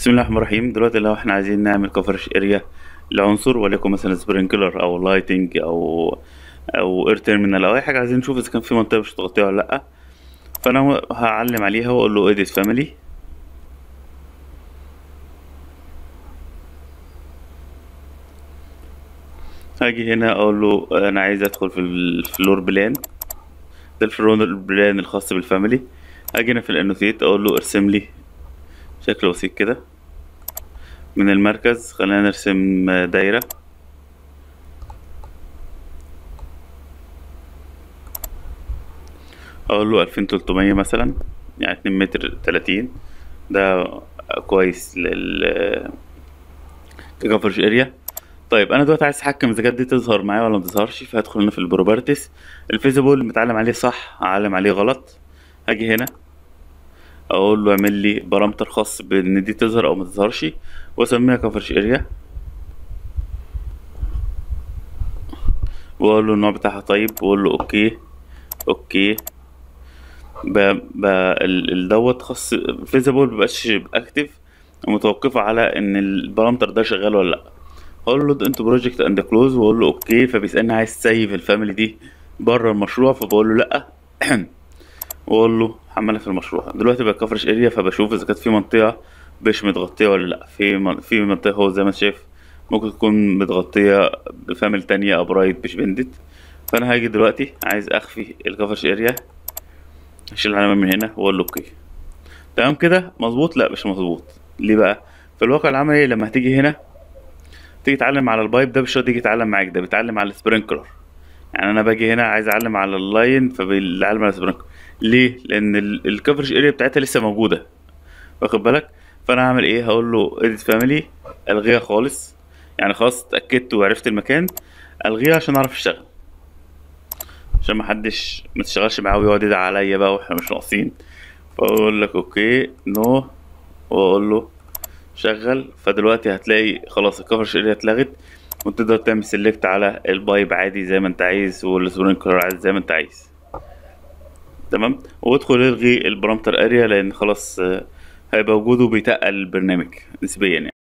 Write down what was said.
بسم الله الرحمن الرحيم دلوقتي لو احنا عايزين نعمل كفرش اريا لعنصر وليكن مثلا سبرينكلر او لايتنج او او اير تيرمينال او اي حاجه عايزين نشوف اذا كان في منطقه مش متغطيه ولا لا فانا هعلم عليها واقول له edit family هاجي هنا اقول له انا عايز ادخل في الفلور بلان ده الفلور بلان الخاص بالفاميلي هاجي هنا في الانوتيت اقول له ارسم لي شكل بسيط كده من المركز خلينا نرسم دايرة اقول له الفين تلتمية مثلا يعني اتنين متر تلاتين ده كويس لل كفرج اريا طيب انا دلوقتي عايز اتحكم اذا كانت دي تظهر معايا ولا ما تظهرش فهدخل هنا في البروبرتيز الفيزيبل متعلم عليه صح اعلم عليه غلط هاجي هنا اقول له اعمل لي بارامتر خاص بان دي تظهر او ما تظهرش واسميها كفرش اريا واقول له النوع بتاعها طيب واقول له اوكي اوكي ب ب ال- دوت خاص فيزيبل مبقاش اكتف متوقفة على ان البارامتر ده شغال ولا لا اقول له انت بروجكت اند كلوز واقول له اوكي فبيسالني عايز تسيف الفاميلي دي بره المشروع فبقول له لا واقول له حملها في المشروع دلوقتي بقى كفرش اريا فبشوف اذا كانت في منطقه مش متغطيه ولا لا في من... في منطقه هو زي ما انت شايف ممكن تكون متغطيه بفاميل تانية او برايت مش بندت فانا هاجي دلوقتي عايز اخفي الكفرش اريا اشيل العلامه من هنا واقول له اوكي تمام كده مظبوط لا مش مظبوط ليه بقى في الواقع العملي لما هتيجي هنا تيجي تعلم على البايب ده مش شرط يجي يتعلم معاك ده بيتعلم على السبرينكلر يعني انا باجي هنا عايز اعلم على اللاين فبيعلم على السبرينكلر ليه لان الكفرج اريا بتاعتها لسه موجوده واخد بالك فانا هعمل ايه هقول له edit family الغيها خالص يعني خلاص اتاكدت وعرفت المكان الغيها عشان اعرف اشتغل عشان ما حدش ما تشتغلش معاه ويقعد يدعي عليا بقى واحنا مش ناقصين فاقول لك اوكي نو واقول له شغل فدلوقتي هتلاقي خلاص الكفرج اريا اتلغت وتقدر تعمل سيلكت على البايب عادي زي ما انت عايز والسبرينكلر عادي زي ما انت عايز تمام وادخل الغي البرامتر اريا لان خلاص آه، هيبقى وجوده بيتقل البرنامج نسبيا يعني